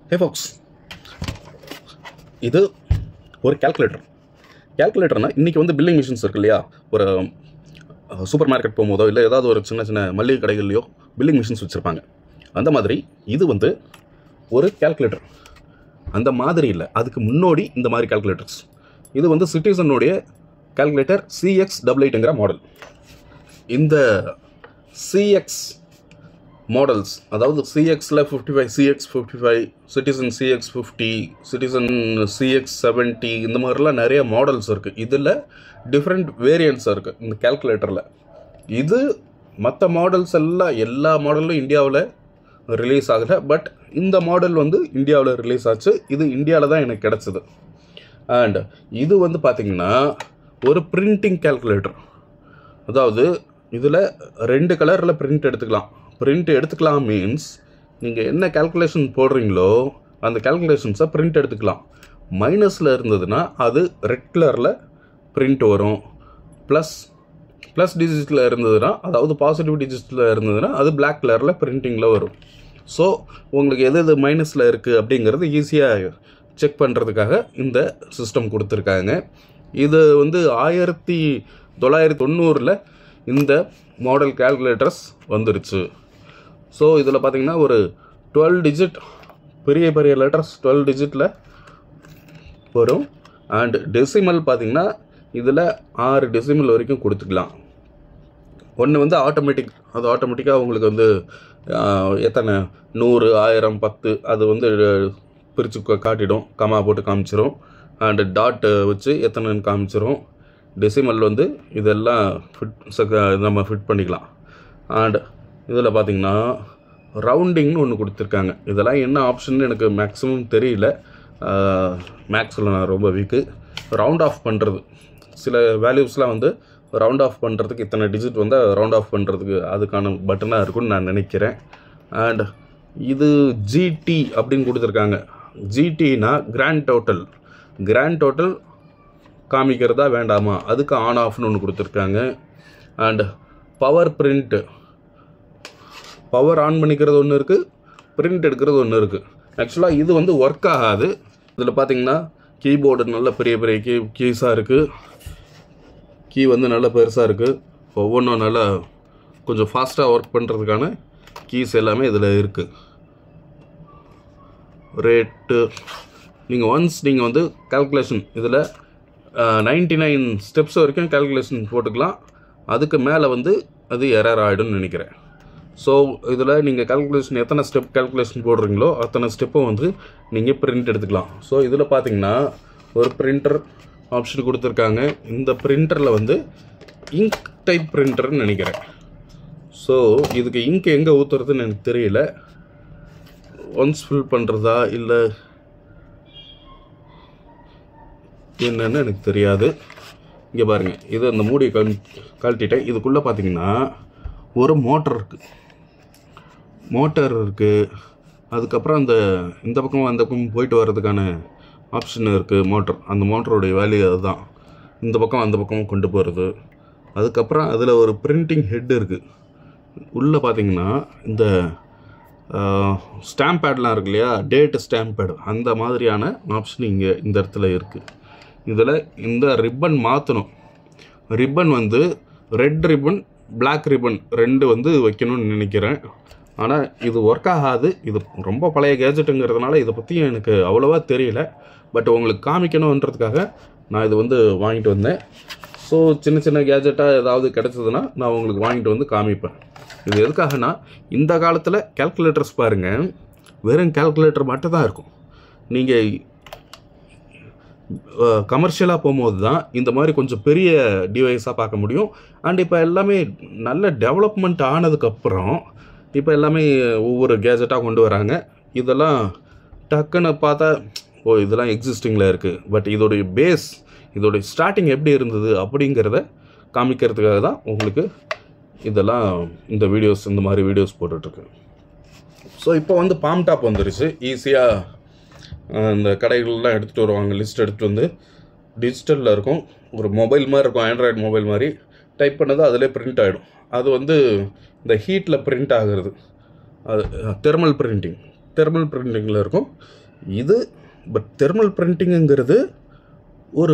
ஹே Fox இது ஒரு calculator கால்குலேட்டர்னா இன்றைக்கி வந்து பில்லிங் மிஷின்ஸ் இருக்கு இல்லையா ஒரு சூப்பர் மார்க்கெட் போகும்போதோ இல்லை ஏதாவது ஒரு சின்ன சின்ன மளிகை கடைகள்லையோ பில்லிங் மிஷின்ஸ் வச்சுருப்பாங்க அந்த மாதிரி இது வந்து ஒரு கால்குலேட்டர் அந்த மாதிரி இல்லை அதுக்கு முன்னோடி இந்த மாதிரி கால்குலேட்டர்ஸ் இது வந்து சிட்டிசனுடைய கால்குலேட்டர் சிஎக்ஸ் டபுள் எயிட்டுங்கிற மாடல் இந்த சிஎக்ஸ் மாடல்ஸ் அதாவது சிஎக்ஸில் fifty five CX fifty five Citizen CX fifty Citizen CX seventy இந்த மாதிரிலாம் நிறைய மாடல்ஸ் இருக்குது இதில் டிஃப்ரெண்ட் வேரியன்ட்ஸ் இருக்குது இந்த கால்குலேட்டரில் இது மற்ற மாடல்ஸ் எல்லாம் எல்லா மாடலும் இந்தியாவில் ரிலீஸ் ஆகலை பட் இந்த மாடல் வந்து இந்தியாவில் ரிலீஸ் ஆச்சு இது இந்தியாவில் தான் எனக்கு கிடச்சிது அண்ட் இது வந்து பார்த்திங்கன்னா ஒரு பிரிண்டிங் கால்குலேட்டர் அதாவது இதில் ரெண்டு கலரில் பிரிண்ட் எடுத்துக்கலாம் பிரிண்ட் எடுத்துக்கலாம் மீன்ஸ் நீங்கள் என்ன கால்குலேஷன் போடுறீங்களோ அந்த கால்குலேஷன்ஸை பிரிண்ட் எடுத்துக்கலாம் மைனஸில் இருந்ததுன்னா அது ரெட் கலரில் பிரிண்ட் வரும் ப்ளஸ் ப்ளஸ் டிஜிட்டில் இருந்ததுன்னா அதாவது பாசிட்டிவ் டிஜிட்டில் இருந்ததுன்னா அது பிளாக் கலரில் பிரிண்டிங்கில் வரும் ஸோ உங்களுக்கு எது எது மைனஸில் இருக்குது அப்படிங்கிறது ஈஸியாக செக் பண்ணுறதுக்காக இந்த சிஸ்டம் கொடுத்துருக்காங்க இது வந்து ஆயிரத்தி தொள்ளாயிரத்தி தொண்ணூறில் இந்த மாடல் கால்குலேட்டர்ஸ் வந்துருச்சு ஸோ இதில் பார்த்தீங்கன்னா ஒரு டுவெல் டிஜிட் பெரிய பெரிய லெட்டர்ஸ் டுவெல் டிஜிட்டில் வரும் அண்ட் டெசிமல் பார்த்தீங்கன்னா இதில் ஆறு டெசிமல் வரைக்கும் கொடுத்துக்கலாம் ஒன்று வந்து ஆட்டோமேட்டிக் அது ஆட்டோமேட்டிக்காக உங்களுக்கு வந்து ஆஹ், எத்தனை நூறு ஆயிரம் பத்து அது வந்து பிரித்து காட்டிடும் கமா போட்டு காமிச்சிரும் அண்டு டாட் வச்சு எத்தனைன்னு காமிச்சிரும் டெசிமல் வந்து இதெல்லாம் ஃபிட் நம்ம ஃபிட் பண்ணிக்கலாம் அண்ட் இதில் பார்த்தீங்கன்னா ரவுண்டிங்னு ஒன்று கொடுத்துருக்காங்க இதெல்லாம் என்ன ஆப்ஷன் எனக்கு மேக்ஸிமம் தெரியல மேக்ஸில் நான் ரொம்ப வீக்கு ரவுண்ட் ஆஃப் பண்ணுறது சில வேல்யூஸ்லாம் வந்து ரவுண்ட் ஆஃப் பண்ணுறதுக்கு இத்தனை டிஜிட் வந்து ரவுண்ட் ஆஃப் பண்ணுறதுக்கு அதுக்கான பட்டனாக இருக்கும்னு நான் நினைக்கிறேன் அண்ட் இது ஜிடி அப்படின்னு கொடுத்துருக்காங்க ஜிடினா கிராண்ட் டோட்டல் கிராண்ட் டோட்டல் காமிக்கிறதா வேண்டாமா அதுக்கு ஆன் ஆஃப்னு ஒன்று கொடுத்துருக்காங்க and power print power on பண்ணிக்கிறது ஒன்று இருக்குது பிரிண்ட் எடுக்கிறது ஒன்று இருக்குது ஆக்சுவலாக இது வந்து ஒர்க் ஆகாது இதில் பார்த்தீங்கன்னா கீபோர்டு நல்ல பெரிய பெரிய கீ கீஸாக இருக்குது கீ வந்து நல்ல பெருசாக இருக்குது ஒவ்வொன்றும் நல்லா கொஞ்சம் ஃபாஸ்ட்டாக ஒர்க் பண்ணுறதுக்கான கீஸ் எல்லாமே இதில் இருக்குது ரேட்டு நீங்கள் ஒன்ஸ் நீங்கள் வந்து கால்குலேஷன் இதில் நைன்டி நைன் ஸ்டெப்ஸ் வரைக்கும் கால்குலேஷன் போட்டுக்கலாம் அதுக்கு மேலே வந்து அது எரர் ஆகிடும்னு நினைக்கிறேன் ஸோ இதில் நீங்கள் கால்குலேஷன் எத்தனை ஸ்டெப் கால்குலேஷன் போடுறீங்களோ அத்தனை ஸ்டெப்பும் வந்து நீங்கள் பிரிண்ட் எடுத்துக்கலாம் ஸோ இதில் பார்த்தீங்கன்னா ஒரு பிரிண்டர் ஆப்ஷன் கொடுத்துருக்காங்க இந்த பிரிண்டரில் வந்து இங்க் டைப் பிரிண்டர்னு நினைக்கிறேன் ஸோ இதுக்கு இங்க் எங்கே ஊற்றுறதுன்னு எனக்கு தெரியல ஒன்ஸ் ஃபில் பண்ணுறதா இல்லை என்னன்னு எனக்கு தெரியாது இங்கே பாருங்கள் இது அந்த மூடியை கழ் கழட்டிட்டேன் இதுக்குள்ளே பார்த்தீங்கன்னா ஒரு மோட்டர் இருக்குது மோட்டர் இருக்குது அதுக்கப்புறம் அந்த இந்த பக்கம் அந்த பக்கம் போயிட்டு வர்றதுக்கான ஆப்ஷன் இருக்குது மோட்டர் அந்த மோட்டருடைய வேல்யூ அதுதான் இந்த பக்கம் அந்த பக்கம் கொண்டு போகிறது அதுக்கப்புறம் அதில் ஒரு பிரிண்டிங் ஹெட் இருக்குது உள்ளே பார்த்தீங்கன்னா இந்த ஸ்டாம்ப் பேட்லாம் இருக்கு இல்லையா டேட் ஸ்டாம்ப் பேட் அந்த மாதிரியான ஆப்ஷன் இங்கே இந்த இடத்துல இருக்குது இதில் இந்த ரிப்பன் மாற்றணும் ரிப்பன் வந்து ரெட் ரிப்பன் Black ரிப்பன் ரெண்டு வந்து வைக்கணும்னு நினைக்கிறேன் ஆனால் இது ஒர்க் ஆகாது இது ரொம்ப பழைய கேஜெட்டுங்கிறதுனால இதை பற்றி எனக்கு அவ்வளோவா தெரியல பட் உங்களுக்கு காமிக்கணுன்றதுக்காக நான் இது வந்து வாங்கிட்டு வந்தேன் ஸோ சின்ன சின்ன கேஜெட்டாக ஏதாவது கிடச்சதுன்னா நான் உங்களுக்கு வாங்கிட்டு வந்து காமிப்பேன் இது எதுக்காகனா இந்த காலத்தில் கால்குலேட்டர்ஸ் பாருங்கள் வெறும் கால்குலேட்டர் மட்டும் தான் இருக்கும் நீங்கள் கமர்ஷியலாக போகும்போது தான் இந்த மாதிரி கொஞ்சம் பெரிய டிவைஸாக பார்க்க முடியும் அண்ட் இப்போ எல்லாமே நல்ல டெவலப்மெண்ட் ஆனதுக்கப்புறம் இப்போ எல்லாமே ஒவ்வொரு கேஜெட்டாக கொண்டு வராங்க இதெல்லாம் டக்குன்னு பார்த்தா ஓ இதெல்லாம் எக்ஸிஸ்டிங்கில் இருக்குது பட் இதோடைய பேஸ் இதோடைய ஸ்டார்டிங் எப்படி இருந்தது அப்படிங்கிறத காமிக்கிறதுக்காக தான் உங்களுக்கு இதெல்லாம் இந்த வீடியோஸ் இந்த மாதிரி வீடியோஸ் போட்டுட்ருக்கு ஸோ இப்போ வந்து பாம் டாப் வந்துருச்சு ஈஸியாக இந்த கடைகள்லாம் எடுத்துகிட்டு வருவாங்க லிஸ்ட் எடுத்துகிட்டு வந்து டிஜிட்டலில் இருக்கும் ஒரு மொபைல் மாதிரி இருக்கும் ஆண்ட்ராய்டு மொபைல் மாதிரி டைப் பண்ணது அதிலே பிரிண்ட் ஆகிடும் அது வந்து இந்த ஹீட்டில் பிரிண்ட் ஆகுறது அது தெர்மல் பிரிண்டிங் தெர்மல் பிரிண்டிங்கில் இருக்கும் இது பட் தெர்மல் பிரிண்டிங்குங்கிறது ஒரு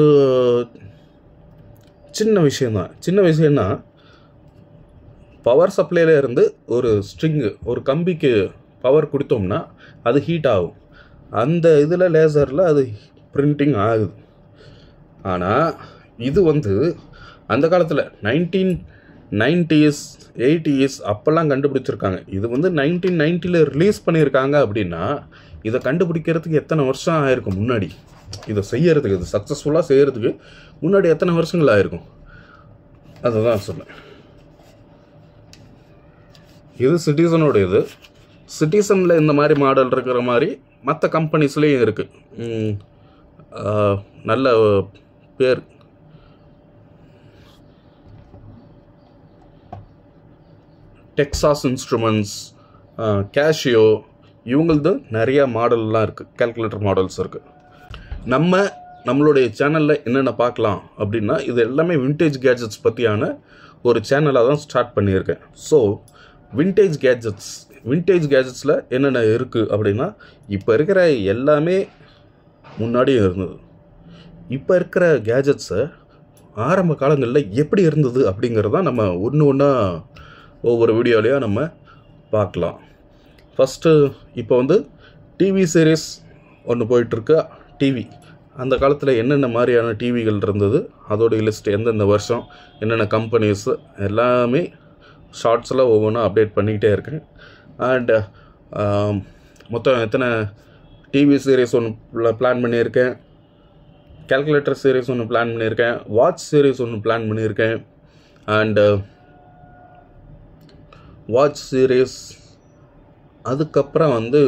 சின்ன விஷயந்தான் சின்ன விஷயம்னா பவர் சப்ளைல இருந்து ஒரு ஸ்ட்ரிங்கு ஒரு கம்பிக்கு பவர் கொடுத்தோம்னா அது ஹீட் ஆகும் அந்த இதில் லேசரில் அது பிரிண்டிங் ஆகுது ஆனால் இது வந்து அந்த காலத்தில் நைன்டீன் நைன்டிஸ் எயிட்டிஸ் அப்போல்லாம் கண்டுபிடிச்சிருக்காங்க இது வந்து நைன்டீன் நைன்ட்டியில் ரிலீஸ் பண்ணியிருக்காங்க அப்படின்னா இதை கண்டுபிடிக்கிறதுக்கு எத்தனை வருஷம் ஆயிருக்கும் முன்னாடி இதை செய்யறதுக்கு இது சக்ஸஸ்ஃபுல்லாக செய்யறதுக்கு முன்னாடி எத்தனை வருஷங்கள் ஆயிருக்கும் அதை தான் சொன்னேன் இது சிட்டிசனோட இது சிட்டிசனில் இந்த மாதிரி மாடல் இருக்கிற மாதிரி மற்ற கம்பெனிஸ்லேயும் இருக்குது நல்ல பேர் டெக்ஸாஸ் இன்ஸ்ட்ருமெண்ட்ஸ் கேஷியோ இவங்களது நிறைய மாடல்லாம் இருக்குது கால்குலேட்டர் மாடல்ஸ் இருக்குது நம்ம நம்மளுடைய சேனலில் என்னென்ன பார்க்கலாம் அப்படின்னா இது எல்லாமே விண்டேஜ் கேஜெட்ஸ் பற்றியான ஒரு சேனலாக தான் ஸ்டார்ட் பண்ணியிருக்கேன் ஸோ விண்டேஜ் கேஜெட்ஸ் விண்டேஜ் கேஜெட்ஸில் என்னென்ன இருக்குது அப்படின்னா இப்போ இருக்கிற எல்லாமே முன்னாடியும் இருந்தது இப்போ இருக்கிற கேஜெட்ஸை ஆரம்ப காலங்களில் எப்படி இருந்தது அப்படிங்கிறத நம்ம ஒன்று ஒன்றா ஒவ்வொரு வீடியோலையும் நம்ம பார்க்கலாம் ஃபஸ்ட்டு இப்போ வந்து டிவி சீரிஸ் ஒன்று போயிட்டுருக்கு டிவி அந்த காலத்தில் என்னென்ன மாதிரியான டிவிகள் இருந்தது அதோடைய லிஸ்ட் எந்தெந்த வருஷம் என்னென்ன கம்பெனிஸ் எல்லாமே ஷார்ட்ஸில் ஒவ்வொன்றும் அப்டேட் பண்ணிக்கிட்டே இருக்கேன் அண்ட் மொத்தம் எத்தனை டிவி சீரிஸ் ஒன்று பிளான் பண்ணியிருக்கேன் கேல்குலேட்டர் சீரிஸ் ஒன்று பிளான் பண்ணியிருக்கேன் வாட்ச் சீரிஸ் ஒன்று பிளான் பண்ணியிருக்கேன் அண்டு வாட்ச் சீரிஸ் அதுக்கப்புறம் வந்து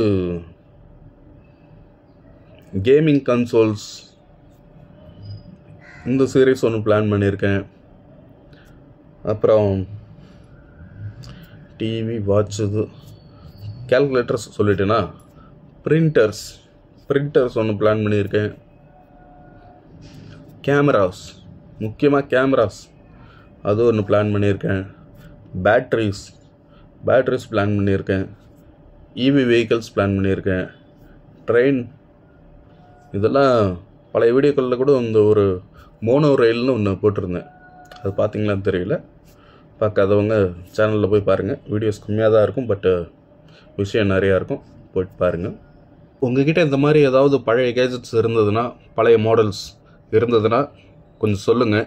கேமிங் கன்சோல்ஸ் இந்த சீரிஸ் ஒன்று பிளான் பண்ணியிருக்கேன் அப்புறம் டிவி வாட்ச் இது கேல்குலேட்டர்ஸ் சொல்லிட்டேன்னா பிரிண்டர்ஸ் பிரிண்டர்ஸ் ஒன்று பிளான் பண்ணியிருக்கேன் கேமராஸ் முக்கியமாக கேமராஸ் அது ஒன்று பிளான் பண்ணியிருக்கேன் பேட்ரிஸ் பேட்ரிஸ் பிளான் பண்ணியிருக்கேன் இவி வெஹிக்கல்ஸ் பிளான் பண்ணியிருக்கேன் ட்ரெயின் இதெல்லாம் பழைய வீடியோக்களில் கூட இந்த ஒரு மோனோ ரயில்னு ஒன்று போட்டிருந்தேன் அது பார்த்தீங்களான்னு தெரியல பார்க்காதவங்க சேனலில் போய் பாருங்கள் வீடியோஸ் கம்மியாக தான் இருக்கும் பட்டு விஷயம் நிறையா இருக்கும் போயிட்டு பாருங்கள் உங்ககிட்ட இந்த மாதிரி ஏதாவது பழைய கேஜெட்ஸ் இருந்ததுன்னா பழைய மாடல்ஸ் இருந்ததுன்னா கொஞ்சம் சொல்லுங்கள்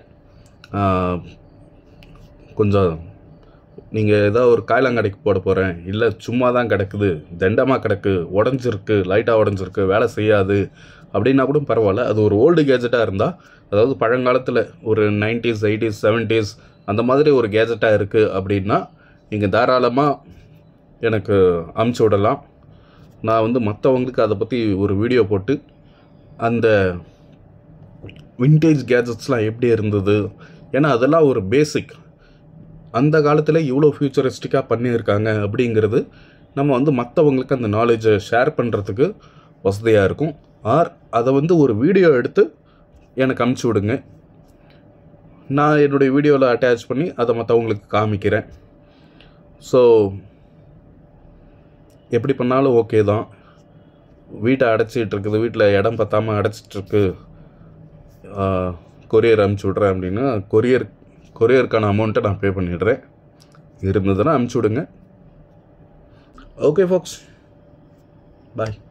கொஞ்சம் நீங்கள் ஏதோ ஒரு காய்லாங்கடைக்கு போட போகிறேன் இல்லை சும்மா தான் கிடக்குது தண்டமாக கிடக்கு உடஞ்சிருக்கு லைட்டாக உடஞ்சிருக்கு வேலை செய்யாது அப்படின்னா கூட பரவாயில்ல அது ஒரு ஓல்டு கேஜெட்டாக இருந்தால் அதாவது பழங்காலத்தில் ஒரு நைன்டிஸ் எயிட்டிஸ் செவன்ட்டீஸ் அந்த மாதிரி ஒரு கேஜெட்டாக இருக்குது அப்படின்னா நீங்கள் தாராளமாக எனக்கு அமுச்சு விடலாம் நான் வந்து மற்றவங்களுக்கு அதை பற்றி ஒரு வீடியோ போட்டு அந்த விண்டேஜ் கேஜெட்ஸ்லாம் எப்படி இருந்தது ஏன்னா அதெல்லாம் ஒரு பேசிக் அந்த காலத்தில் இவ்வளோ ஃபியூச்சரிஸ்டிக்காக பண்ணியிருக்காங்க அப்படிங்கிறது நம்ம வந்து மற்றவங்களுக்கு அந்த நாலேஜை ஷேர் பண்ணுறதுக்கு வசதியாக இருக்கும் ஆர் அதை வந்து ஒரு வீடியோ எடுத்து எனக்கு அமுச்சு விடுங்க நான் என்னுடைய வீடியோவில் அட்டாச் பண்ணி அதை மற்றவங்களுக்கு காமிக்கிறேன் ஸோ எப்படி பண்ணாலும் ஓகே தான் வீட்டை அடைச்சிட்டு இருக்குது வீட்டில் இடம் பத்தாமல் அடைச்சிட்ருக்கு கொரியர் அனுப்பிச்சி விட்றேன் அப்படின்னா கொரியர் கொரியருக்கான அமௌண்ட்டை நான் பே பண்ணிடுறேன் இருந்ததுன்னா அனுப்பிச்சி விடுங்க ஓகே ஃபாக்ஸ் பாய்